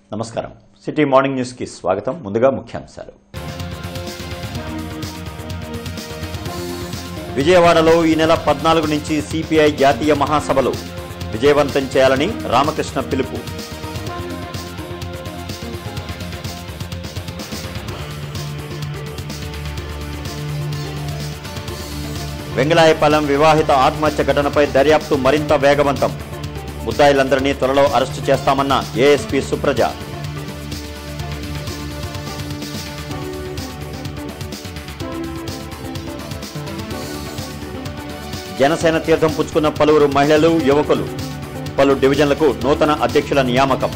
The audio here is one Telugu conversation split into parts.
నమస్కారం సిటీ మార్నింగ్ న్యూస్కి స్వాగతం ముందుగా ముఖ్యాంశాలు విజయవాడలో ఈ నెల పద్నాలుగు నుంచి సిపిఐ జాతీయ మహాసభలు విజయవంతం చేయాలని రామకృష్ణ పిలుపు వెంగళాయపాలెం వివాహిత ఆత్మహత్య ఘటనపై దర్యాప్తు మరింత వేగవంతం ముద్దాయిలందరినీ త్వరలో అరెస్టు చేస్తామన్న ఏఎస్పీ సుప్రజ జనసేన తీర్థం పుచ్చుకున్న పలువురు మహిళలు యువకులు పలు డివిజన్లకు నూతన అధ్యక్షుల నియామకం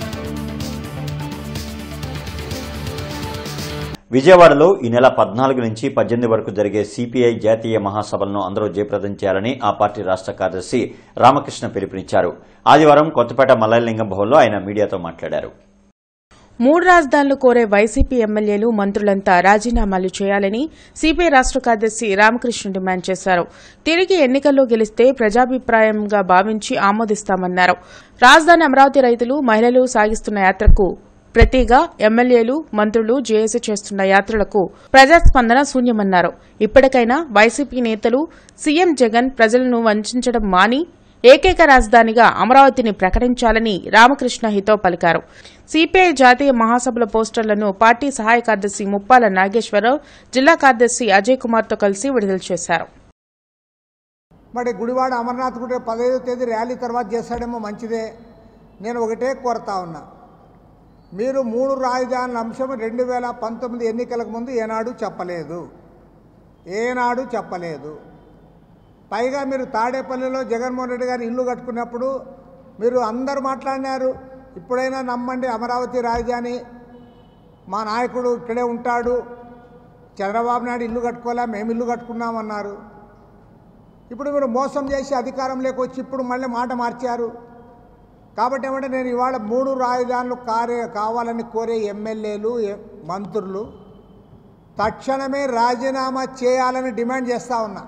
విజయవాడలో ఈ నెల పద్నాలుగు నుంచి పద్దెనిమిది వరకు జరిగే సిపిఐ జాతీయ మహాసభలను అందరూ జయప్రదం చేయాలని ఆ పార్టీ రాష్ట్ర కార్యదర్శి రామకృష్ణ పిలుపునిచ్చారు ఆదివారం కొత్తపేట మల్లలింగం భవన్లో ఆయన మీడియాతో మాట్లాడారు మూడు రాజధానులు కోరే వైసీపీ ఎమ్మెల్యేలు మంత్రులంతా రాజీనామాలు చేయాలని సిపిఐ రాష్ట్ర కార్యదర్శి రామకృష్ణ డిమాండ్ చేశారు తిరిగి ఎన్నికల్లో గెలిస్తే ప్రజాభిప్రాయంగా భావించి ఆమోదిస్తామన్నారు రాజధాని అమరావతి రైతులు మహిళలు సాగిస్తున్న యాత్రకు ప్రతిగా ఎమ్మెల్యేలు మంత్రులు జేఏసీ చేస్తున్న యాత్రలకు ప్రజాస్పందన శూన్యమన్నారు ఇప్పటికైనా వైసీపీ నేతలు సీఎం జగన్ ప్రజలను వంచడం మాని ఏకైక రాజధానిగా అమరావతిని ప్రకటించాలని రామకృష్ణ హితవు పలికారు సిపిఐ జాతీయ మహాసభల పోస్టర్లను పార్టీ సహాయ కార్యదర్శి ముప్పాల నాగేశ్వరరావు జిల్లా కార్యదర్శి అజయ్ కుమార్తో కలిసి విడుదల చేశారు మరి గుడివాడ అమర్నాథ్ కూడా పదహైదో తేదీ ర్యాలీ తర్వాత చేస్తాడేమో మంచిదే నేను ఒకటే కోరుతా ఉన్నా మీరు మూడు రాజధానుల అంశం రెండు వేల పంతొమ్మిది ఎన్నికలకు ముందు ఏనాడు చెప్పలేదు ఏనాడు చెప్పలేదు పైగా మీరు తాడేపల్లిలో జగన్మోహన్ రెడ్డి గారు ఇల్లు కట్టుకున్నప్పుడు మీరు అందరు మాట్లాడినారు ఇప్పుడైనా నమ్మండి అమరావతి రాజధాని మా నాయకుడు ఇక్కడే ఉంటాడు చంద్రబాబు నాయుడు ఇల్లు కట్టుకోలే మేము ఇల్లు కట్టుకున్నామన్నారు ఇప్పుడు మీరు మోసం చేసి అధికారంలోకి వచ్చి ఇప్పుడు మళ్ళీ మాట మార్చారు కాబట్టి ఏమంటే నేను ఇవాళ మూడు రాజధానులు కారే కావాలని కోరే ఎమ్మెల్యేలు ఎ- మంత్రులు తక్షణమే రాజీనామా చేయాలని డిమాండ్ చేస్తూ ఉన్నా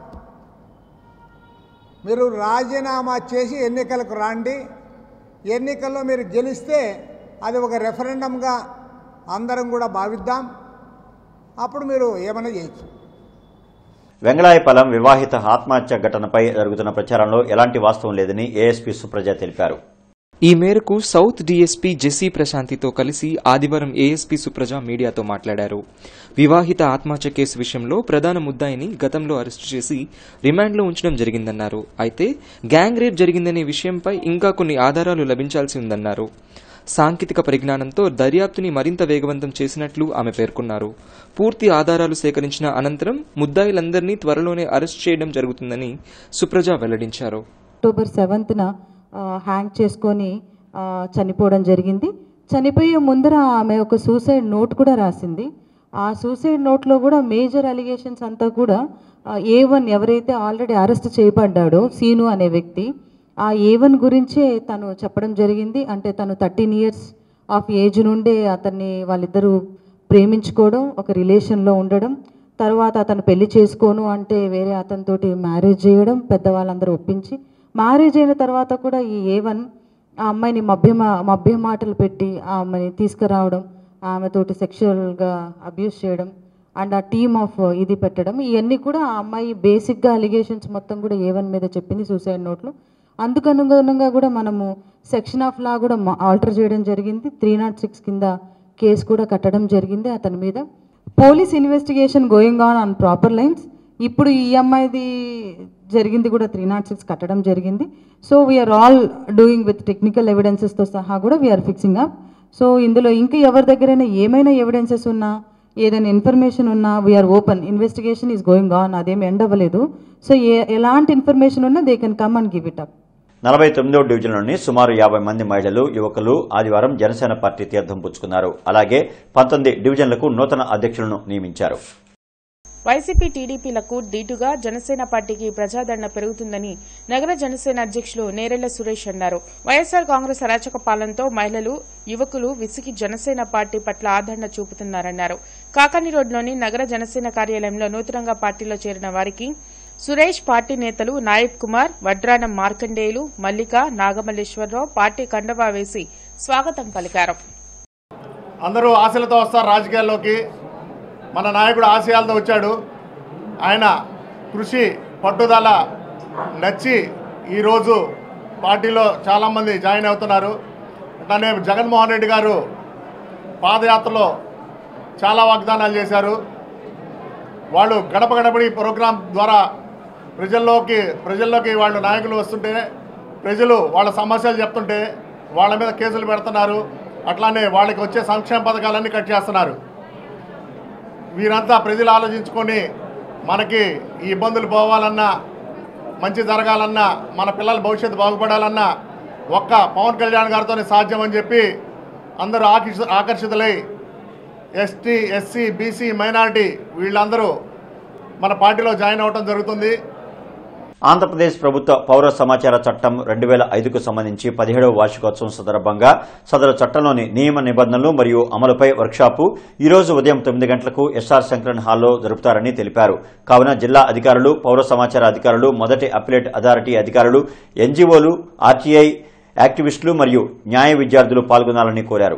మీరు రాజీనామా చేసి ఎన్నికలకు రాండి ఎన్నికల్లో మీరు గెలిస్తే అది ఒక రెఫరెండంగా అందరం కూడా భావిద్దాం అప్పుడు మీరు ఏమైనా చేయొచ్చు వెంగళాయపాలెం వివాహిత ఆత్మహత్య ఘటనపై జరుగుతున్న ప్రచారంలో ఎలాంటి వాస్తవం లేదని ఏఎస్పీ సుప్రజ తెలిపారు ఈ మేరకు సౌత్ డీఎస్పీ జెస్సీ ప్రశాంతితో కలిసి ఆదివారం ఏఎస్పీ సుప్రజ మీడియాతో మాట్లాడారు వివాహిత ఆత్మహత్య కేసు విషయంలో ప్రధాన ముద్దాయిని గతంలో అరెస్టు చేసి రిమాండ్లో ఉంచడం జరిగిందన్నారు అయితే గ్యాంగ్ రేప్ జరిగిందనే విషయంపై ఇంకా కొన్ని ఆధారాలు లభించాల్సి ఉందన్నారు సాంకేతిక పరిజ్ఞానంతో దర్యాప్తుని మరింత వేగవంతం చేసినట్లు ఆమె పేర్కొన్నారు పూర్తి ఆధారాలు సేకరించిన అనంతరం ముద్దాయిలందరినీ త్వరలోనే అరెస్ట్ చేయడం జరుగుతుందని సుప్రజ వెల్లడించారు అక్టోబర్ సెవెంత్న హ్యాంగ్ చేసుకొని ఆ, చనిపోవడం జరిగింది చనిపోయే ముందర ఆమె ఒక సూసైడ్ నోట్ కూడా రాసింది ఆ సూసైడ్ నోట్లో కూడా మేజర్ అలిగేషన్స్ అంతా కూడా ఏ వన్ ఎవరైతే ఆల్రెడీ అరెస్ట్ చేయబడ్డాడో సీను అనే వ్యక్తి ఆ ఏ వన్ గురించే తను చెప్పడం జరిగింది అంటే తను థర్టీన్ ఇయర్స్ ఆఫ్ ఏజ్ నుండే అతన్ని వాళ్ళిద్దరూ ప్రేమించుకోవడం ఒక రిలేషన్లో ఉండడం తర్వాత అతను పెళ్లి చేసుకోను అంటే వేరే అతనితోటి మ్యారేజ్ చేయడం పెద్దవాళ్ళందరూ ఒప్పించి మ్యారేజ్ అయిన తర్వాత కూడా ఈ ఏ వన్ ఆ అమ్మాయిని మభ్య మభ్య మాటలు పెట్టి ఆ అమ్మాయిని తీసుకురావడం ఆమెతోటి సెక్షువల్గా అబ్యూస్ చేయడం అండ్ ఆ టీమ్ ఆఫ్ ఇది పెట్టడం ఇవన్నీ కూడా ఆ అమ్మాయి బేసిక్గా అలిగేషన్స్ మొత్తం కూడా ఏ వన్ మీద చెప్పింది సూసైడ్ నోట్లో అందుకు అనుగుణంగా కూడా మనము సెక్షన్ ఆఫ్ లా కూడా ఆల్టర్ చేయడం జరిగింది త్రీ నాట్ సిక్స్ కింద కేసు కూడా కట్టడం జరిగింది అతని మీద police investigation going on on proper lines ఇప్పుడు ఈ అమ్మాయిది జరిగింది కూడా త్రీ నాట్ సిక్స్ కట్టడం జరిగింది so we're all doing with technical ఎవిడెన్సెస్తో సహా కూడా వీఆర్ ఫిక్సింగ్ అప్ సో ఇందులో ఇంకా ఎవరి దగ్గరైనా ఏమైనా ఎవిడెన్సెస్ ఉన్నా ఏదైనా ఇన్ఫర్మేషన్ ఉన్నా we're open investigation is going on అదేమి ఎండ్ అవ్వలేదు సో ఏ ఎలాంటి ఇన్ఫర్మేషన్ ఉన్నా they can come and give it up నలభై తొమ్మిదో డివిజన్లోని సుమారు యాభై మంది మహిళలు యువకులు ఆదివారం జనసేన పార్టీ తీర్థం పుచ్చుకున్నారు అలాగే పంతొమ్మిది డివిజన్లకు నూతన అధ్యక్షులను నియమించారు వైసీపీ టీడీపీలకు దీటుగా జనసేన పార్టీకి ప్రజాదరణ పెరుగుతుందని నగర జనసేన అధ్యక్షులు నేరెళ్ల సురేష్ అన్నారు వైఎస్సార్ కాంగ్రెస్ అరాచక పాలనతో మహిళలు యువకులు విసిగి జనసేన పార్టీ పట్ల ఆదరణ చూపుతున్నారన్నారు కాకాని రోడ్లోని నగర జనసేన కార్యాలయంలో నూతనంగా పార్టీలో చేరిన వారికి సురేష్ పార్టీ నేతలు నాయక్ కుమార్ వడ్రానం మార్కండేయులు మల్లిక నాగమల్లేశ్వరరావు పార్టీ కండవా వేసి స్వాగతం పలికారు అందరూ ఆశలతో వస్తారు రాజకీయాల్లోకి మన నాయకుడు ఆశయాలతో వచ్చాడు ఆయన కృషి పట్టుదల నచ్చి ఈరోజు పార్టీలో చాలామంది జాయిన్ అవుతున్నారు అట్లానే జగన్మోహన్ రెడ్డి గారు పాదయాత్రలో చాలా వాగ్దానాలు చేశారు వాళ్ళు గడప గడపడి ప్రోగ్రాం ద్వారా ప్రజల్లోకి ప్రజల్లోకి వాళ్ళు నాయకులు వస్తుంటే ప్రజలు వాళ్ళ సమస్యలు చెప్తుంటే వాళ్ళ మీద కేసులు పెడుతున్నారు అట్లానే వాళ్ళకి వచ్చే సంక్షేమ పథకాలన్నీ కట్ చేస్తున్నారు వీరంతా ప్రజలు ఆలోచించుకొని మనకి ఈ ఇబ్బందులు పోవాలన్నా మంచి జరగాలన్నా మన పిల్లల భవిష్యత్తు బాగుపడాలన్నా ఒక్క పవన్ కళ్యాణ్ గారితోనే సాధ్యం అని చెప్పి అందరూ ఆకర్షి ఆకర్షితులై ఎస్టీ ఎస్సీ బీసీ మైనారిటీ వీళ్ళందరూ మన పార్టీలో జాయిన్ అవ్వటం జరుగుతుంది ఆంధ్రప్రదేశ్ ప్రభుత్వ పౌర సమాచార చట్టం రెండు వేల ఐదుకు సంబంధించి పదిహేడవ వార్షికోత్సవం సందర్భంగా సదరు చట్టంలోని నియమ నిబంధనలు మరియు అమలుపై వర్క్షాపు ఈ రోజు ఉదయం తొమ్మిది గంటలకు ఎస్ఆర్ శంకరన్ హాల్లో జరుపుతారని తెలిపారు కావున జిల్లా అధికారులు పౌర సమాచార అధికారులు మొదటి అప్పిలేట్ అథారిటీ అధికారులు ఎన్జీఓలు ఆర్టీఐ యాక్టివిస్టులు మరియు న్యాయ విద్యార్థులు పాల్గొనాలని కోరారు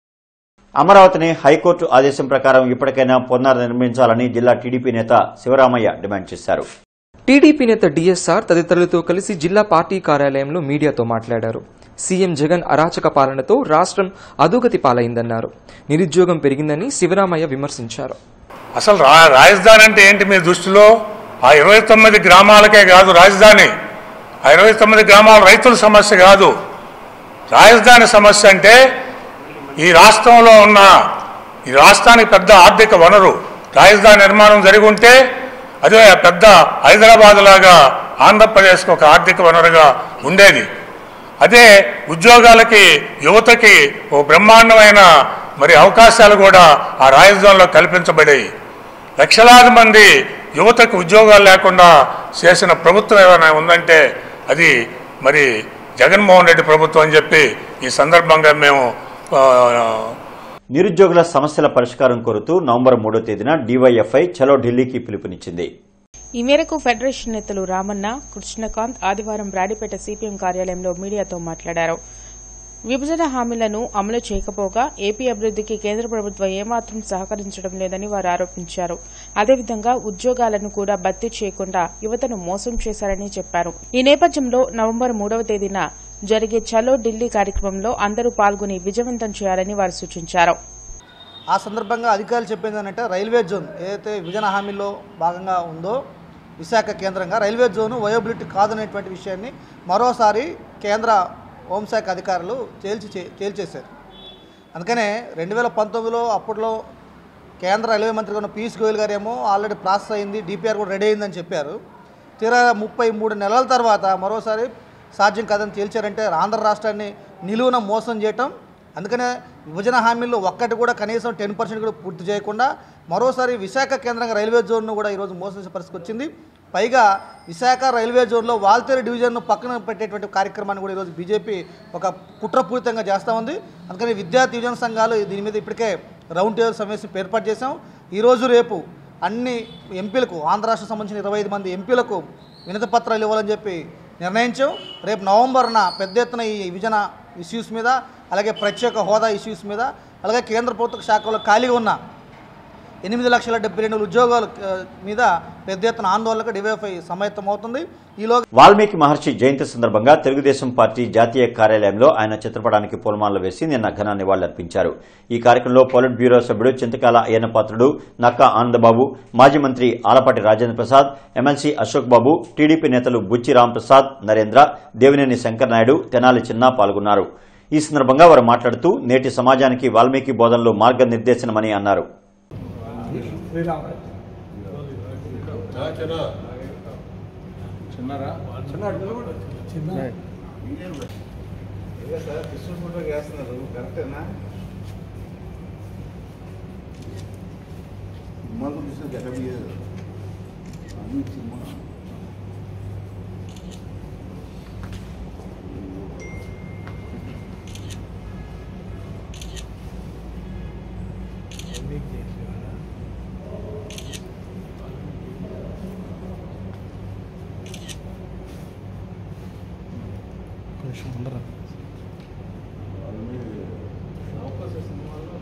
అమరావతిని హైకోర్టు ఆదేశం ప్రకారం ఇప్పటికైనా పునర్నిర్మించాలని జిల్లా టీడీపీ నేత శివరామయ్య డిమాండ్ చేశారు టీడీపీ నేత డిఎస్ఆర్ తదితరులతో కలిసి జిల్లా పార్టీ కార్యాలయంలో మీడియాతో మాట్లాడారు సీఎం జగన్ అరాచక పాలనతో రాష్ట్రం అధోగతి పాలైందన్నారు నిరుద్యోగం పెరిగిందని శివరామయ్య విమర్శించారు అసలు రా రాజధాని అంటే ఏంటి మీ దృష్టిలో ఆ ఇరవై తొమ్మిది గ్రామాలకే కాదు రాజధాని ఆ ఇరవై తొమ్మిది గ్రామాల రైతుల సమస్య కాదు రాజధాని సమస్య అంటే ఈ రాష్ట్రంలో ఉన్న ఈ రాష్ట్రానికి పెద్ద ఆర్థిక వనరు రాజధాని నిర్మాణం జరిగి ఉంటే అదే పెద్ద హైదరాబాద్ లాగా ఆంధ్రప్రదేశ్కి ఒక ఆర్థిక వనరుగా ఉండేది అదే ఉద్యోగాలకి యువతకి ఓ బ్రహ్మాండమైన మరి అవకాశాలు కూడా ఆ రాజధానిలో కల్పించబడాయి లక్షలాది మంది యువతకు ఉద్యోగాలు లేకుండా చేసిన ప్రభుత్వం ఏమైనా ఉందంటే అది మరి జగన్మోహన్ రెడ్డి ప్రభుత్వం అని చెప్పి ఈ సందర్భంగా మేము ఆ, నిరుద్యోగుల సమస్యల పరిష్కారం కోరుతూ నవంబర్ మూడో తేదీన డీవైఎఫ్ఐ చలో ఢిల్లీకి పిలుపునిచ్చింది ఈ మేరకు ఫెడరేషన్ నేతలు రామన్న కృష్ణకాంత్ ఆదివారం బ్రాడిపేట సిపిఎం కార్యాలయంలో మీడియాతో మాట్లాడారు విభజన హామీలను అమలు చేయకపోగా ఏపీ అభివృద్ధికి కేంద్ర ప్రభుత్వం ఏమాత్రం సహకరించడం లేదని వారు ఆరోపించారు అదేవిధంగా ఉద్యోగాలను కూడా భర్తీ చేయకుండా యువతను మోసం చేశారని చెప్పారు ఈ నేపథ్యంలో నవంబర్ మూడవ తేదీన జరిగే చలో ఢిల్లీ కార్యక్రమంలో అందరూ పాల్గొని విజయవంతం చేయాలని వారు సూచించారు ఆ సందర్భంగా అధికారులు చెప్పింది ఏంటంటే రైల్వే జోన్ ఏదైతే విభజన హామీలో భాగంగా ఉందో విశాఖ కేంద్రంగా రైల్వే జోన్ వయోబిలిటీ కాదనేటువంటి విషయాన్ని మరోసారి కేంద్ర హోంశాఖ అధికారులు తేల్చి చే- తేల్చేశారు అందుకనే రెండు వేల పంతొమ్మిదిలో అప్పట్లో కేంద్ర రైల్వే మంత్రిగా ఉన్న పీయూష్ గోయల్ గారు ఏమో ఆల్రెడీ ప్రాసెస్ అయింది డిపిఆర్ కూడా రెడీ అయిందని చెప్పారు తీరా ముప్పై మూడు నెలల తర్వాత మరోసారి సాధ్యం కాదని తేల్చారంటే ఆంధ్ర రాష్ట్రాన్ని నిలువున మోసం చేయటం అందుకనే విభజన హామీల్లో ఒక్కటి కూడా కనీసం టెన్ పర్సెంట్ కూడా పూర్తి చేయకుండా మరోసారి విశాఖ కేంద్రంగా రైల్వే జోన్ను కూడా ఈరోజు మోసం చేసే పరిస్థితి వచ్చింది పైగా విశాఖ రైల్వే జోన్లో వాల్తేరు డివిజన్ను పక్కన పెట్టేటువంటి కార్యక్రమాన్ని కూడా ఈరోజు బీజేపీ ఒక కుట్రపూరితంగా చేస్తూ ఉంది అందుకని విద్యార్థి యువజన సంఘాలు దీని మీద ఇప్పటికే రౌండ్ టేబుల్ సమావేశం ఏర్పాటు చేశాం ఈరోజు రేపు అన్ని ఎంపీలకు ఆంధ్ర రాష్ట్రం సంబంధించిన ఇరవై ఐదు మంది ఎంపీలకు వినతి పత్రాలు ఇవ్వాలని చెప్పి నిర్ణయించాం రేపు నవంబర్న పెద్ద ఎత్తున ఈ విభజన ఇష్యూస్ మీద అలాగే ప్రత్యేక హోదా ఇష్యూస్ మీద అలాగే కేంద్ర ప్రభుత్వ శాఖలో ఖాళీగా ఉన్న ఎనిమిది లక్షల డెబ్బై రెండు ఉద్యోగాల ఆ, మీద పెద్ద ఎత్తున ఆందోళనకు డివైఎఫ్ఐ సమాయత్తం అవుతుంది ఈలో వాల్మీకి మహర్షి జయంతి సందర్భంగా తెలుగుదేశం పార్టీ జాతీయ కార్యాలయంలో ఆయన చిత్రపటానికి పూలమాలలు వేసి నిన్న ఘన నివాళులర్పించారు ఈ కార్యక్రమంలో పోలిట్ బ్యూరో సభ్యుడు చింతకాల అయ్యన్నపాత్రుడు నక్కా ఆనందబాబు మాజీ మంత్రి ఆలపాటి రాజేంద్ర ప్రసాద్ ఎమ్మెల్సీ అశోక్ బాబు టీడీపీ నేతలు బుచ్చి రాంప్రసాద్ నరేంద్ర దేవినేని శంకర్ నాయుడు తెనాలి చిన్న పాల్గొన్నారు ఈ సందర్భంగా వారు మాట్లాడుతూ నేటి సమాజానికి వాల్మీకి బోధనలు మార్గనిర్దేశనమని అన్నారు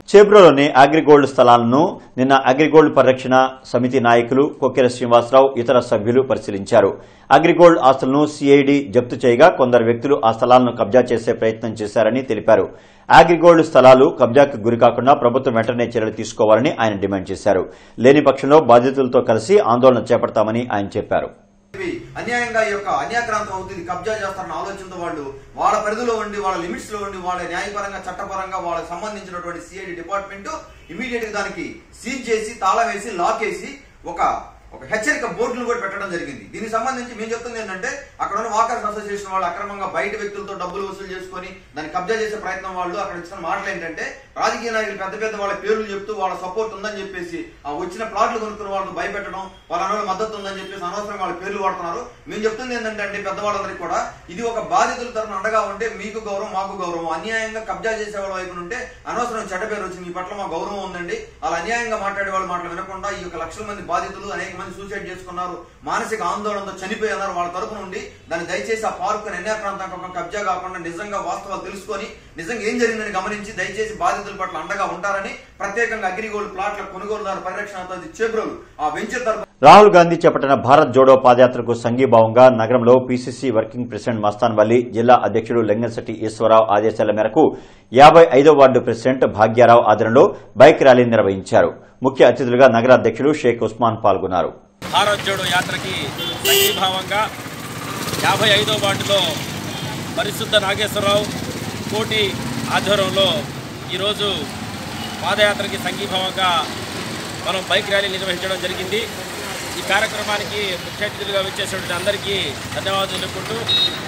చేబ్రోలోని అగ్రిగోల్డ్ స్థలాలను నిన్న అగ్రిగోల్డ్ పరిరక్షణ సమితి నాయకులు కొక్కెర శ్రీనివాసరావు ఇతర సభ్యులు పరిశీలించారు అగ్రిగోల్డ్ ఆస్తులను సిఐడి జప్తు చేయగా కొందరు వ్యక్తులు ఆ స్థలాలను కబ్జా చేసే ప్రయత్నం చేశారని తెలిపారు అగ్రిగోల్డ్ స్థలాలు కబ్జాకు గురికాకుండా ప్రభుత్వం వెంటనే చర్యలు తీసుకోవాలని ఆయన డిమాండ్ చేశారు లేని పక్షంలో బాధితులతో కలిసి ఆందోళన చేపడతామని ఆయన చెప్పారు ఇవి అన్యాయంగా ఈ యొక్క అన్యాక్రాంతం అవుతుంది కబ్జా చేస్తారన్న ఆలోచనతో వాళ్ళు వాళ్ళ పరిధిలో ఉండి వాళ్ళ లిమిట్స్ లో ఉండి వాళ్ళ న్యాయపరంగా చట్టపరంగా వాళ్ళకి సంబంధించినటువంటి సిఐడి డిపార్ట్మెంట్ ఇమీడియట్ గా దానికి సీజ్ చేసి తాళం వేసి లాక్ వేసి ఒక ఒక హెచ్చరిక బోర్డులు కూడా పెట్టడం జరిగింది దీనికి సంబంధించి మేము చెప్తుంది ఏంటంటే అక్కడ ఉన్న వాకర్స్ అసోసియేషన్ వాళ్ళు అక్రమంగా బయట వ్యక్తులతో డబ్బులు వసూలు చేసుకొని దాన్ని కబ్జా చేసే ప్రయత్నం వాళ్ళు అక్కడ ఇచ్చిన మాటలు ఏంటంటే రాజకీయ నాయకులు పెద్ద పెద్ద వాళ్ళ పేర్లు చెప్తూ వాళ్ళ సపోర్ట్ ఉందని చెప్పేసి ఆ వచ్చిన ప్లాట్లు కొనుక్కున్న వాళ్ళని భయపెట్టడం వాళ్ళ అన్న మద్దతు ఉందని చెప్పేసి అనవసరంగా వాళ్ళ పేర్లు వాడుతున్నారు మేము చెప్తుంది ఏంటంటే అండి పెద్దవాళ్ళందరికీ కూడా ఇది ఒక బాధితుల తరఫున అండగా ఉంటే మీకు గౌరవం మాకు గౌరవం అన్యాయంగా కబ్జా చేసే వాళ్ళ వైపు ఉంటే అనవసరం చెడ్డ పేరు వచ్చింది మీ పట్ల మా గౌరవం ఉందండి అలా అన్యాయంగా మాట్లాడే వాళ్ళ మాటలు వినకుండా ఈ యొక్క లక్షల మంది బాధితులు అనేక మంది సూసైడ్ చేసుకున్నారు మానసిక ఆందోళనతో చనిపోయినారు వాళ్ళ తరపున ఉండి దాన్ని దయచేసి ఆ పార్కు అన్యాయ ప్రాంతం కబ్జా కాకుండా నిజంగా వాస్తవాలు తెలుసుకొని నిజంగా ఏం జరిగిందని గమనించి దయచేసి బాధితుల పట్ల అండగా ఉంటారని ప్రత్యేకంగా అగ్రిగోల్డ్ ప్లాట్ల కొనుగోలుదారు పరిరక్షణ అథారిటీ చేబ్రోలు ఆ వెంచర్ తరపు రాహుల్ గాంధీ చేపట్టిన భారత్ జోడో పాదయాత్రకు సంఘీభావంగా నగరంలో PCC working president Mastan Valli జిల్లా అధ్యక్షుడు లింగంశెట్టి ఈశ్వరరావు ఆదేశాల మేరకు యాభై ఐదో వార్డు ప్రెసిడెంట్ భాగ్యారావు ఆధ్వర్యంలో బైక్ ర్యాలీ నిర్వహించారు ముఖ్య అతిథులుగా నగర అధ్యక్షుడు షేక్ ఉస్మాన్ పాల్గొన్నారు భారత్ జోడో యాత్రకి సంఘీభావంగా యాభై ఐదో వార్డులో పరిశుద్ధ నాగేశ్వరరావు కోటి ఆధ్వర్యంలో ఈరోజు పాదయాత్రకి సంఘీభావంగా మనం బైక్ ర్యాలీ నిర్వహించడం జరిగింది ఈ కార్యక్రమానికి ముఖ్య అతిథులుగా వచ్చేసినటువంటి అందరికీ ధన్యవాదాలు తెలుపుకుంటూ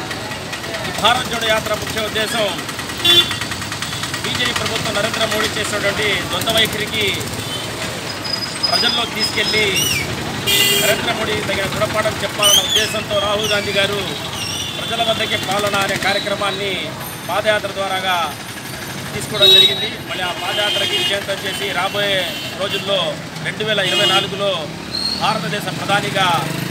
ఈ భారత్ జోడో యాత్ర ముఖ్య ఉద్దేశం బీజేపీ ప్రభుత్వం నరేంద్ర మోడీ చేసినటువంటి ద్వంద్వ వైఖరికి ప్రజల్లో తీసుకెళ్లి నరేంద్ర మోడీ తగిన గుణపాఠం చెప్పాలన్న ఉద్దేశంతో రాహుల్ గాంధీ గారు ప్రజల వద్దకే పాలన అనే కార్యక్రమాన్ని పాదయాత్ర ద్వారాగా తీసుకోవడం జరిగింది మళ్ళీ ఆ పాదయాత్రకి విజయంతం చేసి రాబోయే రోజుల్లో రెండు వేల ఇరవై నాలుగులో భారతదేశ ప్రధానిగా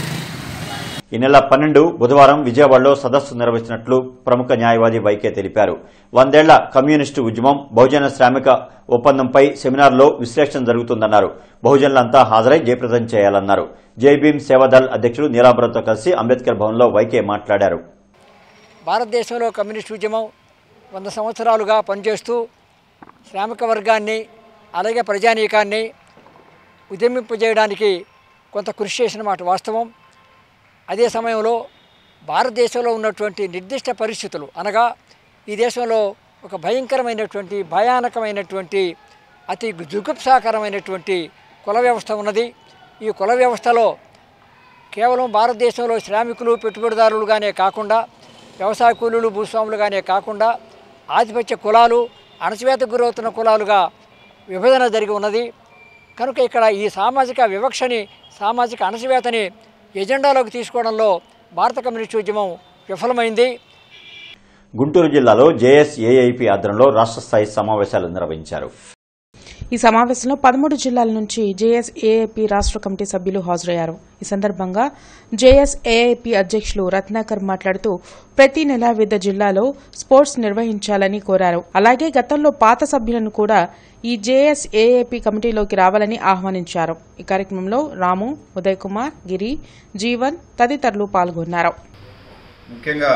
ఈ నెల పన్నెండు బుధవారం విజయవాడలో సదస్సు నిర్వహించినట్లు ప్రముఖ న్యాయవాది వైకే తెలిపారు వందేళ్ల కమ్యూనిస్టు ఉద్యమం బహుజన శ్రామిక ఒప్పందంపై సెమినార్లో విశ్లేషణ జరుగుతుందన్నారు బహుజనులంతా హాజరై జయప్రదం చేయాలన్నారు జైభీం సేవాదళ్ అధ్యక్షుడు నీలాంబరంతో కలిసి అంబేద్కర్ భవన్లో వైకే మాట్లాడారు భారతదేశంలో కమ్యూనిస్ట్ ఉద్యమం వంద సంవత్సరాలుగా పనిచేస్తూ శ్రామిక వర్గాన్ని అలాగే ప్రజానీకాన్ని ఉద్యమింపజేయడానికి కొంత కృషి చేసిన మాట వాస్తవం అదే సమయంలో భారతదేశంలో ఉన్నటువంటి నిర్దిష్ట పరిస్థితులు అనగా ఈ దేశంలో ఒక భయంకరమైనటువంటి భయానకమైనటువంటి అతి జుగుప్సాకరమైనటువంటి కుల వ్యవస్థ ఉన్నది ఈ కుల వ్యవస్థలో కేవలం భారతదేశంలో శ్రామికులు పెట్టుబడిదారులుగానే కాకుండా వ్యవసాయ కూలీలు భూస్వాములుగానే కాకుండా ఆధిపత్య కులాలు అణచివేతకు గురవుతున్న కులాలుగా విభజన జరిగి ఉన్నది కనుక ఇక్కడ ఈ సామాజిక వివక్షని సామాజిక అణచివేతని ఎజెండాలోకి తీసుకోవడంలో భారత కమ్యూనిస్టు ఉద్యమం విఫలమైంది గుంటూరు జిల్లాలో జేఎస్ఏఐపీ ఆధ్వర్యంలో రాష్ట్ర స్థాయి సమావేశాలు నిర్వహించారు ఈ సమావేశంలో పదమూడు జిల్లాల నుంచి జేఎస్ఏఐపీ రాష్ట్ర కమిటీ సభ్యులు హాజరయ్యారు ఈ సందర్భంగా జేఎస్ఏఐపీ అధ్యక్షులు రత్నాకర్ మాట్లాడుతూ ప్రతి నెల వివిధ జిల్లాలో స్పోర్ట్స్ నిర్వహించాలని కోరారు అలాగే గతంలో పాత సభ్యులను కూడా ఈ జేఎస్ఏఐపీ కమిటీలోకి రావాలని ఆహ్వానించారు ఈ కార్యక్రమంలో రాము ఉదయ్ కుమార్ గిరి జీవన్ తదితరులు పాల్గొన్నారు ముఖ్యంగా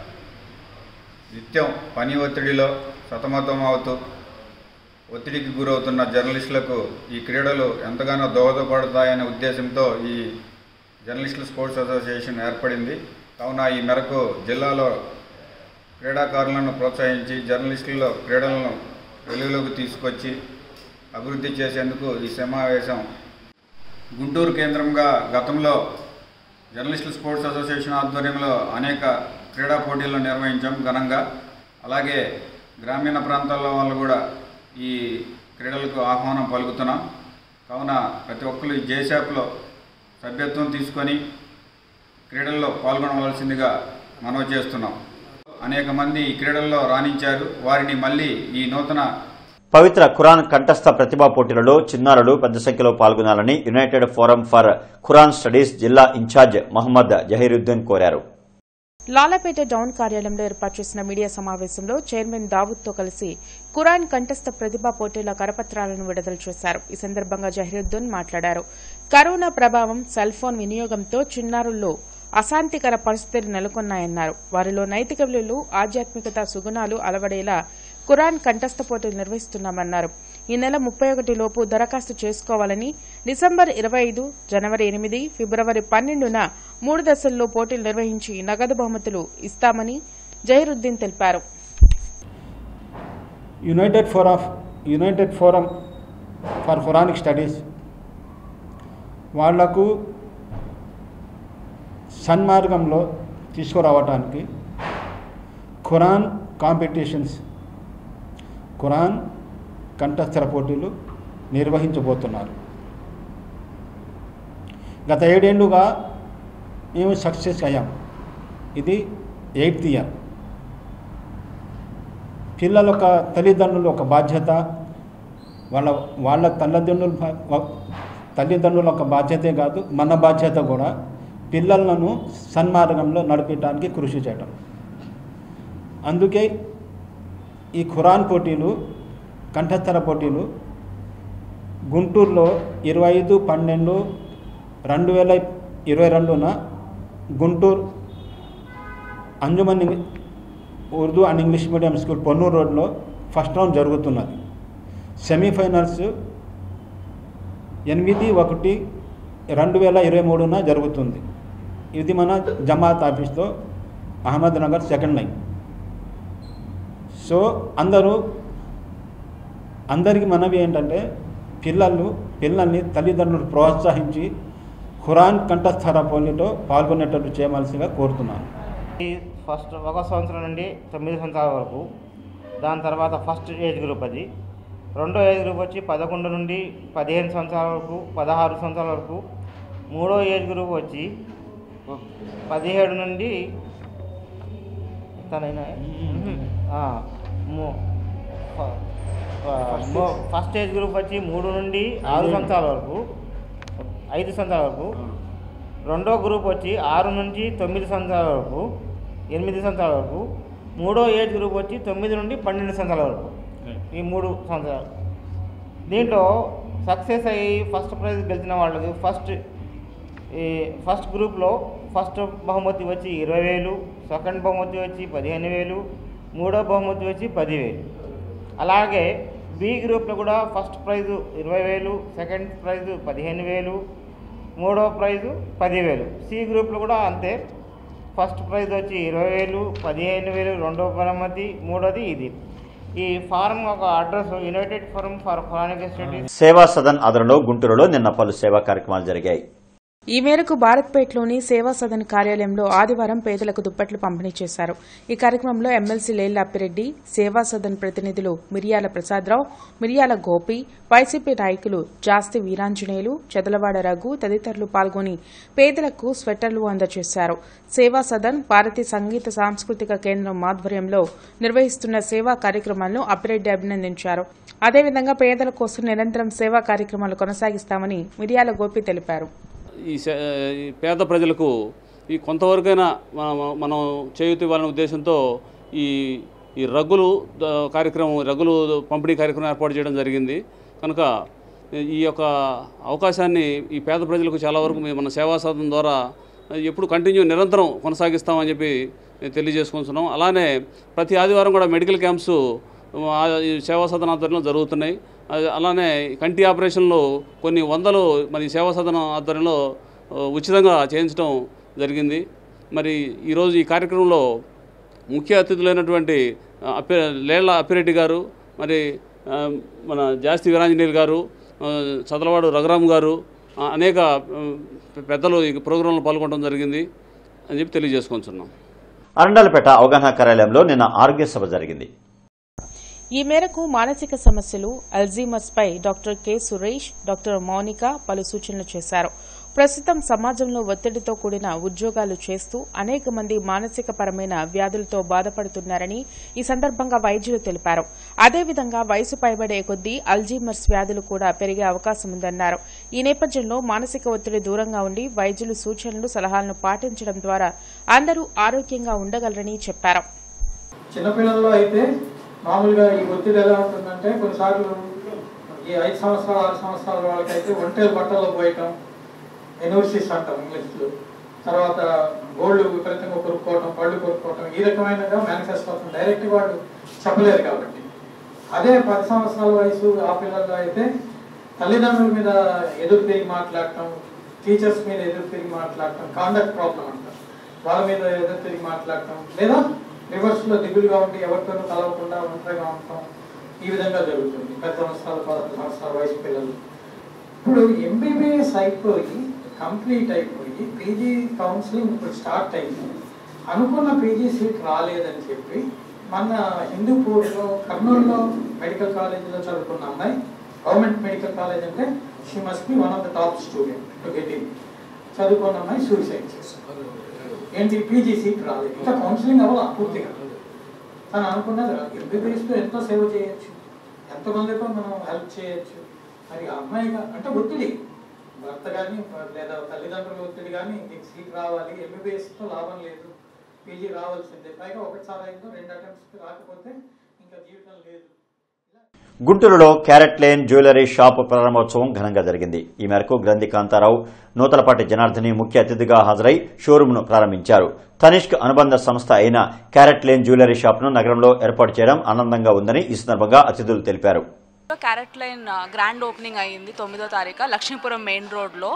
నిత్యం పని ఒత్తిడిలో సతమతం అవుతూ ఒత్తిడికి గురవుతున్న జర్నలిస్టులకు ఈ క్రీడలు ఎంతగానో దోహదపడతాయనే ఉద్దేశంతో ఈ జర్నలిస్టుల స్పోర్ట్స్ అసోసియేషన్ ఏర్పడింది కావున ఈ మేరకు జిల్లాలో క్రీడాకారులను ప్రోత్సహించి జర్నలిస్టుల్లో క్రీడలను వెలుగులోకి తీసుకొచ్చి అభివృద్ధి చేసేందుకు ఈ సమావేశం గుంటూరు కేంద్రంగా గతంలో జర్నలిస్టుల స్పోర్ట్స్ అసోసియేషన్ ఆధ్వర్యంలో అనేక క్రీడా పోటీలను నిర్వహించాం ఘనంగా అలాగే గ్రామీణ ప్రాంతాల్లో వాళ్ళు కూడా ఈ క్రీడలకు ఆహ్వానం పలుకుతున్నాం కావున ప్రతి ఒక్కరు ఈ జేసాప్లో సభ్యత్వం తీసుకొని క్రీడల్లో పాల్గొనవలసిందిగా మనవి చేస్తున్నాం అనేక మంది ఈ క్రీడల్లో రాణించారు వారిని మళ్ళీ ఈ నూతన పవిత్ర ఖురాన్ కంఠస్థ ప్రతిభా పోటీలలో చిన్నారులు పెద్ద సంఖ్యలో పాల్గొనాలని united forum for Quran studies జిల్లా ఇన్ఛార్జ్ మహమ్మద్ జహీరుద్దీన్ కోరారు లాలపేట డౌన్ కార్యాలయంలో ఏర్పాటు చేసిన మీడియా సమావేశంలో చైర్మన్ దావూద్తో కలిసి ఖురాన్ కంఠస్థ ప్రతిభా పోటీల కరపత్రాలను విడుదల చేశారు ఈ సందర్భంగా జహీరుద్దీన్ మాట్లాడారు కరోనా ప్రభావం సెల్ ఫోన్ వినియోగంతో చిన్నారుల్లో అశాంతికర పరిస్థితులు నెలకొన్నాయన్నారు వారిలో నైతిక విలువలు ఆధ్యాత్మికత సుగుణాలు అలవడేలా ఖురాన్ కంఠస్థ పోటీలు నిర్వహిస్తున్నామన్నారు ఈ నెల ముప్పై ఒకటి లోపు దరఖాస్తు చేసుకోవాలని డిసెంబర్ ఇరవై ఐదు జనవరి ఎనిమిది ఫిబ్రవరి పన్నెండున మూడు దశల్లో పోటీలు నిర్వహించి నగదు బహుమతులు ఇస్తామని జహీరుద్దీన్ తెలిపారు united for of united forum for Quranic studies వాళ్లకు సన్మార్గంలో తీసుకురావటానికి ఖురాన్ కాంపిటీషన్స్ ఖురాన్ కంఠస్థర పోటీలు నిర్వహించబోతున్నారు గత ఏడేళ్లుగా మేము సక్సెస్ అయ్యాం ఇది ఎయిత్ ఇయర్ పిల్లల యొక్క తల్లిదండ్రులు ఒక బాధ్యత వాళ్ళ వాళ్ళ తల్లిదండ్రుల బా- తల్లిదండ్రుల ఒక బాధ్యతే కాదు మన బాధ్యత కూడా పిల్లలను సన్మార్గంలో నడిపించడానికి కృషి చేయటం అందుకే ఈ ఖురాన్ పోటీలు కంఠస్థర పోటీలు గుంటూరులో ఇరవై ఐదు పన్నెండు రెండు వేల ఇరవై రెండున గుంటూరు అంజుమన్ ఇంగ్- Urdu and English medium school Ponnur రోడ్లో ఫస్ట్ రౌండ్ జరుగుతున్నది సెమీఫైనల్స్ ఎనిమిది ఒకటి రెండు వేల ఇరవై మూడున జరుగుతుంది ఇది మన జమాత్ ఆఫీస్లో Ahmed Nagar second line so అందరూ అందరికీ మనవి ఏంటంటే పిల్లలు పిల్లల్ని తల్లిదండ్రులు ప్రోత్సహించి ఖురాన్ కంఠస్థర పోలితో పాల్గొనేటట్టు చేయవలసిగా కోరుతున్నాను ఈ ఫస్ట్ ఒక సంవత్సరం నుండి తొమ్మిది సంవత్సరాల వరకు దాని తర్వాత ఫస్ట్ ఏజ్ గ్రూప్ అది రెండో ఏజ్ గ్రూప్ వచ్చి పదకొండు నుండి పదిహేను సంవత్సరాల వరకు పదహారు సంవత్సరాల వరకు మూడో ఏజ్ గ్రూప్ వచ్చి పదిహేడు నుండి తనైనా ఆ, మూ- ఫ- ఫ- మూ- ఫస్ట్ ఏజ్ గ్రూప్ వచ్చి మూడు నుండి ఆరు సంవత్సరాల వరకు ఐదు సంవత్సరాల వరకు రెండో గ్రూప్ వచ్చి ఆరు నుంచి తొమ్మిది సంవత్సరాల వరకు ఎనిమిది సంవత్సరాల వరకు మూడో ఏజ్ గ్రూప్ వచ్చి తొమ్మిది నుండి పన్నెండు సంవత్సరాల వరకు ఈ మూడు సంవత్సరాలు దీంట్లో సక్సెస్ అయ్యి ఫస్ట్ ప్రైజ్ గెలిచిన వాళ్ళకి ఫస్ట్ ఈ ఫస్ట్ గ్రూప్లో ఫస్ట్ బహుమతి వచ్చి ఇరవై వేలు సెకండ్ బహుమతి వచ్చి పదిహేను వేలు మూడో బహుమతి వచ్చి పదివేలు అలాగే బి గ్రూప్లో కూడా ఫస్ట్ ప్రైజు ఇరవై వేలు సెకండ్ ప్రైజు పదిహేను వేలు మూడో ప్రైజు పదివేలు సి గ్రూప్లో కూడా అంతే ఫస్ట్ ప్రైజ్ వచ్చి ఇరవై వేలు పదిహేను వేలు రెండో బహుమతి మూడోది ఇది ఈ ఫారం ఒక address united forum for Quranic studies Seva Sadan ఆదరణలో గుంటూరులో నిన్న పలు సేవా కార్యక్రమాలు జరిగాయి ఈ మేరకు భారత్పేటలోని సేవా సదన్ కార్యాలయంలో ఆదివారం పేదలకు దుప్పట్లు పంపిణీ చేశారు ఈ కార్యక్రమంలో ఎమ్మెల్సీ లేళ్ల అప్పిరెడ్డి సేవా సదన్ ప్రతినిధులు మిరియాల ప్రసాదరావు మిరియాల గోపి వైసీపీ నాయకులు జాస్తి వీరాంజనేయులు చెదలవాడ రఘు తదితరులు పాల్గొని పేదలకు స్వెట్టర్లు అందజేశారు సేవా సదన్ భారతీయ సంగీత సాంస్కృతిక కేంద్రం ఆధ్వర్యంలో నిర్వహిస్తున్న సేవా కార్యక్రమాలను అప్పిరెడ్డి అభినందించారు అదేవిధంగా పేదల కోసం నిరంతరం సేవా కార్యక్రమాలు కొనసాగిస్తామని మిరియాల గోపి తెలిపారు ఈ సే- ఈ పేద ప్రజలకు ఈ కొంతవరకైనా మన- మనం చేయూత ఇవ్వాలనే ఉద్దేశంతో ఈ ఈ రగ్గులు ద- కార్యక్రమం రగ్గులు పంపిణీ కార్యక్రమం ఏర్పాటు చేయడం జరిగింది కనుక ఈ యొక్క అవకాశాన్ని ఈ పేద ప్రజలకు చాలా వరకు మేము మన సేవా సాధన ద్వారా ఎప్పుడు కంటిన్యూ నిరంతరం కొనసాగిస్తామని చెప్పి తెలియజేసుకుంటున్నాం అలానే ప్రతి ఆదివారం కూడా మెడికల్ క్యాంప్స్ ఆ, ఈ సేవా సదన ఆధ్వర్యంలో జరుగుతున్నాయి అది అలానే కంటి ఆపరేషన్లు కొన్ని వందలు మరి సేవా సదన ఆధ్వర్యంలో ఆ, ఉచితంగా చేయించడం జరిగింది మరి ఈరోజు ఈ కార్యక్రమంలో ముఖ్య అతిథులైనటువంటి ఆ, అప్పి లేళ్ల అప్పిరెడ్డి గారు మరి ఆ, మన జాస్తి వీరాంజనేయులు గారు ఆ, చదలవాడు రఘురామ్ గారు ఆ, అనేక ఆ, పెద్దలు ఈ ప్రోగ్రాంలో పాల్గొనడం జరిగింది అని చెప్పి తెలియజేసుకుంటున్నాం అరండలపేట అవగాహన కార్యాలయంలో నిన్న ఆరోగ్య సభ జరిగింది ఈ మేరకు మానసిక సమస్యలు అల్జీమస్ పై doctor K Suresh doctor Mounika పలు సూచనలు చేశారు ప్రస్తుతం సమాజంలో ఒత్తిడితో కూడిన ఉద్యోగాలు చేస్తూ అనేక మంది మానసిక పరమైన వ్యాధులతో బాధపడుతున్నారని ఈ సందర్భంగా వైద్యులు తెలిపారు అదేవిధంగా వయసు పైబడే కొద్దీ అల్జీమర్స్ వ్యాధులు కూడా పెరిగే అవకాశం ఉందన్నారు ఈ నేపథ్యంలో మానసిక ఒత్తిడి దూరంగా ఉండి వైద్యులు సూచనలు సలహాలను పాటించడం ద్వారా అందరూ ఆరోగ్యంగా ఉండగలరని చెప్పారు చిన్నపిల్లల్లో అయితే మామూలుగా ఈ ఒత్తిడి ఎలా ఉంటుందంటే కొన్నిసార్లు ఈ ఐదు సంవత్సరాలు ఆరు సంవత్సరాల వాళ్ళకైతే ఒంటరి బట్టల్లో పోయటం ఎనోసిస్ అంటాం ఇంగ్లీష్లో తర్వాత గోల్డ్ విపరీతంగా కొనుక్కోవటం పళ్ళు కొనుక్కోవటం ఈ రకమైనగా మేనిఫెస్ట్ అవుతుంది డైరెక్ట్ వాళ్ళు చెప్పలేరు కాబట్టి అదే పది సంవత్సరాల వయసు ఆ పిల్లల్లో అయితే తల్లిదండ్రుల మీద ఎదురు తిరిగి మాట్లాడటం టీచర్స్ మీద ఎదురు తిరిగి మాట్లాడటం కాండక్ట్ ప్రాబ్లం అంటారు వాళ్ళ మీద ఎదురు తిరిగి మాట్లాడటం లేదా రివర్స్లో దిగులుగా ఉండి ఎవరితోనూ కలవకుండా ఒంటరిగా ఉండటం ఈ విధంగా జరుగుతుంది పది సంవత్సరాలు పదకొండు సంవత్సరాల వయసు పిల్లలు ఇప్పుడు ఎంబీబీఎస్ అయిపోయి కంప్లీట్ అయిపోయి పీజీ కౌన్సిలింగ్ ఇప్పుడు స్టార్ట్ అయింది అనుకున్న పీజీ సీట్ రాలేదని చెప్పి మన హిందూపూర్లో కర్నూలులో మెడికల్ కాలేజీలో చదువుకున్న అమ్మాయి గవర్నమెంట్ మెడికల్ కాలేజ్ అంటే she must be one of the top student to get in చదువుకున్న అమ్మాయి సూసైడ్ చేసుకుంది ఏంటి పీజీ సీట్ రాలేదు ఇంకా కౌన్సిలింగ్ అవ్వాలి పూర్తిగా తను అనుకున్నది ఎంబీబీఎస్లో ఎంతో సేవ చేయొచ్చు ఎంతమందికో మనం హెల్ప్ చేయొచ్చు మరి ఆ అమ్మాయిగా అంటే ఒత్తిడి భర్త కానీ లేదా తల్లిదండ్రుల ఒత్తిడి కానీ నీకు సీట్ రావాలి ఎంబీబీఎస్తో లాభం లేదు పీజీ రావాల్సిందే పైగా ఒకటిసారి అయిందో రెండు అటెంప్ట్స్ రాకపోతే ఇంకా జీవితం లేదు గుంటూరులో క్యారెట్ లేన్ జ్యువెలరీ షాప్ ప్రారంభోత్సవం ఘనంగా జరిగింది ఈ మేరకు గ్రంథి కాంతారావు నూతలపాటి జనార్దని ముఖ్య అతిథిగా హాజరై షోరూంను ప్రారంభించారు తనిష్క్ అనుబంధ సంస్థ అయిన క్యారెట్ లేన్ జ్యువెలరీ షాప్ను నగరంలో ఏర్పాటు చేయడం ఆనందంగా ఉందని ఈ సందర్భంగా అతిథులు తెలిపారు క్యారెట్ లైన్ గ్రాండ్ ఓపెనింగ్ అయ్యింది తొమ్మిదో తారీఖు లక్ష్మీపురం మెయిన్ రోడ్లో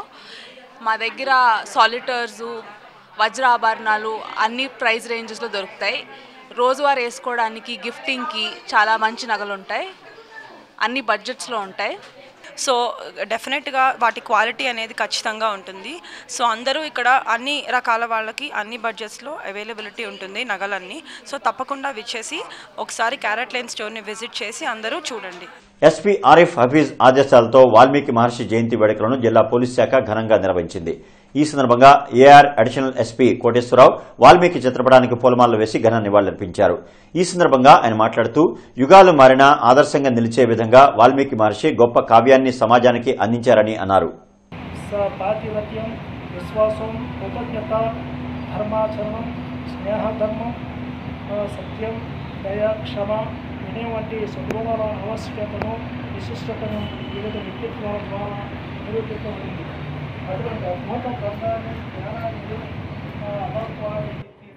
మా దగ్గర సాలిటర్స్ వజ్ర ఆభరణాలు అన్ని ప్రైస్ రేంజెస్లో దొరుకుతాయి రోజువారీ వేసుకోవడానికి గిఫ్టింగ్కి చాలా మంచి నగలు ఉంటాయి అన్ని బడ్జెట్స్లో ఉంటాయి సో డెఫినెట్గా వాటి క్వాలిటీ అనేది ఖచ్చితంగా ఉంటుంది సో అందరూ ఇక్కడ అన్ని రకాల వాళ్ళకి అన్ని బడ్జెట్స్లో అవైలబిలిటీ ఉంటుంది నగలన్నీ సో తప్పకుండా విచ్చేసి ఒకసారి క్యారెట్ లైన్ స్టోర్ని విజిట్ చేసి అందరూ చూడండి ఎస్పీ ఆరిఫ్ హఫీజ్ ఆదేశాలతో వాల్మీకి మహర్షి జయంతి వేడుకలను జిల్లా పోలీస్ శాఖ ఘనంగా నిర్వహించింది ఈ సందర్భంగా AR additional SP Koteswararao Valmiki చిత్రపటానికి పూలమాలలు వేసి ఘన నివాళులర్పించారు ఈ సందర్భంగా ఆయన మాట్లాడుతూ యుగాలు మారినా ఆదర్శంగా నిలిచే విధంగా వాల్మీకి మహర్షి గొప్ప కావ్యాన్ని సమాజానికి అందించారని అన్నారు స పాతివత్యం విశ్వాసం కృతజ్ఞత ధర్మాచరణం స్నేహధర్మం ఆ, సత్యం దయ క్షమ వినయం వంటి సద్గుణాల ఆవశ్యకతను విశిష్టతను వివిధ వ్యక్తిత్వాల ద్వారా నిరూపించబడింది అటువంటి అద్భుత గ్రంథాన్ని జ్ఞానాన్ని ఆ, అమరత్వాన్ని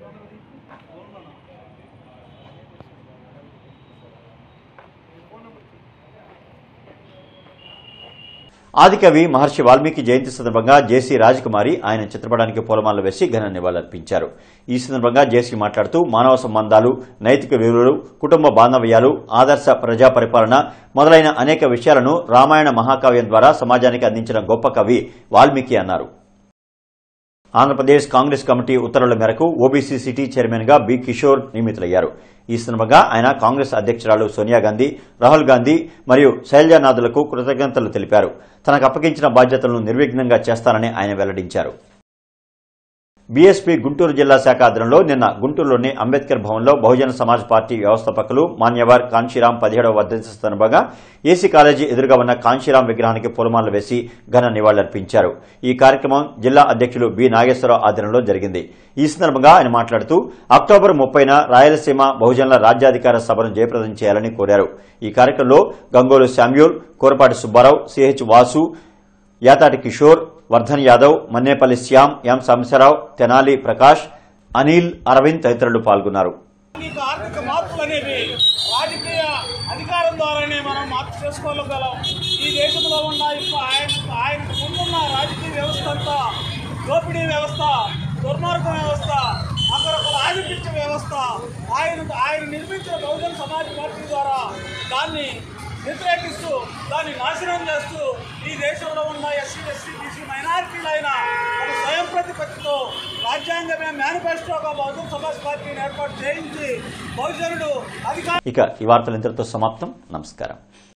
ఆదికవి మహర్షి వాల్మీకి జయంతి సందర్భంగా జేసీ రాజకుమారి ఆయన చిత్రపటానికి పూలమాలలు వేసి ఘన నివాళులర్పించారు ఈ సందర్భంగా జేసీ మాట్లాడుతూ మానవ సంబంధాలు నైతిక విలువలు కుటుంబ బాంధవ్యాలు ఆదర్శ ప్రజా పరిపాలన మొదలైన అనేక విషయాలను రామాయణ మహాకావ్యం ద్వారా సమాజానికి అందించిన గొప్ప కవి వాల్మీకి అన్నారు ఆంధ్రప్రదేశ్ కాంగ్రెస్ కమిటీ ఉత్తర్వుల మేరకు ఓబీసీ సిటీ చైర్మన్ గా బి కిషోర్ నియమితులయ్యారు ఈ సందర్భంగా ఆయన కాంగ్రెస్ అధ్యక్షురాలు సోనియా గాంధీ రాహుల్ గాంధీ మరియు శైలజానాథులకు కృతజ్ఞతలు తెలిపారు తనకు అప్పగించిన బాధ్యతలను నిర్విఘ్నంగా చేస్తానని ఆయన వెల్లడించారు బీఎస్పీ గుంటూరు జిల్లా శాఖ ఆధ్వర్యంలో నిన్న గుంటూరులోని అంబేద్కర్ భవన్లో బహుజన సమాజ్ పార్టీ వ్యవస్థాపకులు మాన్యవర్ కాంశీరాం పదిహేడవ వర్ధంతి సందర్భంగా ఏసీ కాలేజీ ఎదురుగా ఉన్న కాంశీరాం విగ్రహానికి పూలమాలలు వేసి ఘన నివాళులర్పించారు ఈ కార్యక్రమం జిల్లా అధ్యక్షులు బి నాగేశ్వరరావు ఆధ్వర్యంలో జరిగింది ఈ సందర్భంగా ఆయన మాట్లాడుతూ అక్టోబర్ ముప్పైన రాయలసీమ బహుజనుల రాజ్యాధికార సభను జయప్రదం చేయాలని కోరారు ఈ కార్యక్రమంలో Gangolu Samuel Korapati Subbarao CH Vasu Yathati Kishore Vardhan Yadav Mannepalli Shyam M Samsarao Tenali Prakash Anil Arvind తదితరులు పాల్గొన్నారు మీకు ఆర్థిక మార్పులు అనేవి రాజకీయ అధికారం ద్వారానే మనం మార్పు చేసుకోగలం ఈ దేశంలో ఉన్న ఇప్పుడు ఆయన ఆయనకు ముందున్న రాజకీయ వ్యవస్థ అంతా దోపిడీ వ్యవస్థ దుర్మార్గ వ్యవస్థ అక్కడొకరు ఆధిపత్య వ్యవస్థ ఆయన ఆయన నిర్మించిన బహుజన సమాజ్ పార్టీ ద్వారా దాన్ని వ్యతిరేకిస్తూ దాన్ని నాశనం చేస్తూ ఈ దేశంలో ఉన్న ఎస్సీ ఎస్సీ బీసీ మైనారిటీలైన ఒక స్వయం ప్రతిపత్తితో రాజ్యాంగమే మేనిఫెస్టోగా బహుజన సమాజ్ పార్టీని ఏర్పాటు చేయించి బహుజనుడు అధికార ఇక ఈ వార్తలు ఇంతటితో సమాప్తం నమస్కారం